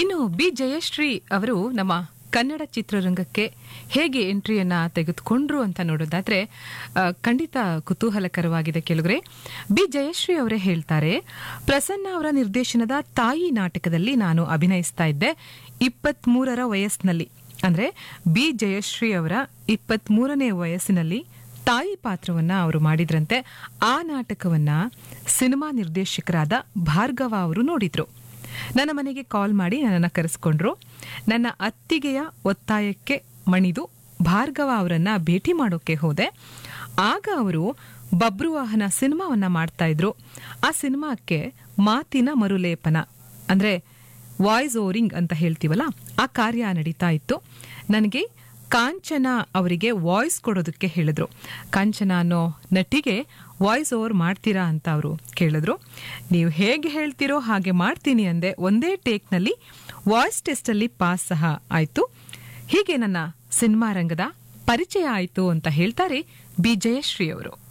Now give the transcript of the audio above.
ಇನ್ನು ಬಿ ಜಯಶ್ರೀ ಅವರು ನಮ್ಮ ಕನ್ನಡ ಚಿತ್ರರಂಗಕ್ಕೆ ಹೇಗೆ ಎಂಟ್ರಿಯನ್ನ ತೆಗೆದುಕೊಂಡ್ರು ಅಂತ ನೋಡೋದಾದ್ರೆ ಆ, ಖಂಡಿತ ಕುತೂಹಲಕರವಾಗಿದೆ ಕೆಲವರೆ ಬಿ ಜಯಶ್ರೀ ಅವರೇ ಹೇಳ್ತಾರೆ ಪ್ರಸನ್ನ ಅವರ ನಿರ್ದೇಶನದ ತಾಯಿ ನಾಟಕದಲ್ಲಿ ನಾನು ಅಭಿನಯಿಸ್ತಾ ಇದ್ದೆ ಇಪ್ಪತ್ತ್ ಮೂರರ ವಯಸ್ಸಿನಲ್ಲಿ ಅಂದ್ರೆ ಬಿ ಜಯಶ್ರೀ ಅವರ ಇಪ್ಪತ್ತ್ ಮೂರನೇ ವಯಸ್ಸಿನಲ್ಲಿ ತಾಯಿ ಪಾತ್ರವನ್ನ ಅವರು ಮಾಡಿದ್ರಂತೆ ಆ ನಾಟಕವನ್ನ ಸಿನಿಮಾ ನಿರ್ದೇಶಕರಾದ ಭಾರ್ಗವ ಅವರು ನೋಡಿದ್ರು ನನ್ನ ಮನೆಗೆ ಕಾಲ್ ಮಾಡಿ ನನ್ನನ್ನು ಕರೆಸ್ಕೊಂಡ್ರು ನನ್ನ ಅತ್ತಿಗೆಯ ಒತ್ತಾಯಕ್ಕೆ ಮಣಿದು ಭಾರ್ಗವ ಅವರನ್ನ ಭೇಟಿ ಮಾಡೋಕೆ ಹೋದೆ ಆಗ ಅವರು ಬಬ್ರುವಾಹನ ಸಿನಿಮಾವನ್ನ ಮಾಡ್ತಾ ಇದ್ರು ಆ ಸಿನಿಮಾಕ್ಕೆ ಮಾತಿನ ಮರುಲೇಪನ ಅಂದ್ರೆ ವಾಯ್ಸ್ ಓರಿಂಗ್ ಅಂತ ಹೇಳ್ತೀವಲ್ಲ ಆ ಕಾರ್ಯ ನಡೀತಾ ಇತ್ತು ನನಗೆ ಕಾಂಚನ ಅವರಿಗೆ ವಾಯ್ಸ್ ಕೊಡೋದಕ್ಕೆ ಹೇಳಿದ್ರು ಕಾಂಚನ ಅನ್ನೋ ನಟಿಗೆ ವಾಯ್ಸ್ ಓವರ್ ಮಾಡ್ತೀರಾ ಅಂತ ಅವರು ಕೇಳಿದ್ರು ನೀವು ಹೇಗೆ ಹೇಳ್ತೀರೋ ಹಾಗೆ ಮಾಡ್ತೀನಿ ಅಂದೆ ಒಂದೇ ಟೇಕ್ನಲ್ಲಿ ವಾಯ್ಸ್ ಟೆಸ್ಟಲ್ಲಿ ಪಾಸ್ ಸಹ ಆಯ್ತು ಹೀಗೆ ನನ್ನ ಸಿನಿಮಾ ರಂಗದ ಪರಿಚಯ ಆಯ್ತು ಅಂತ ಹೇಳ್ತಾರೆ ಬಿ ಜಯಶ್ರೀ ಅವರು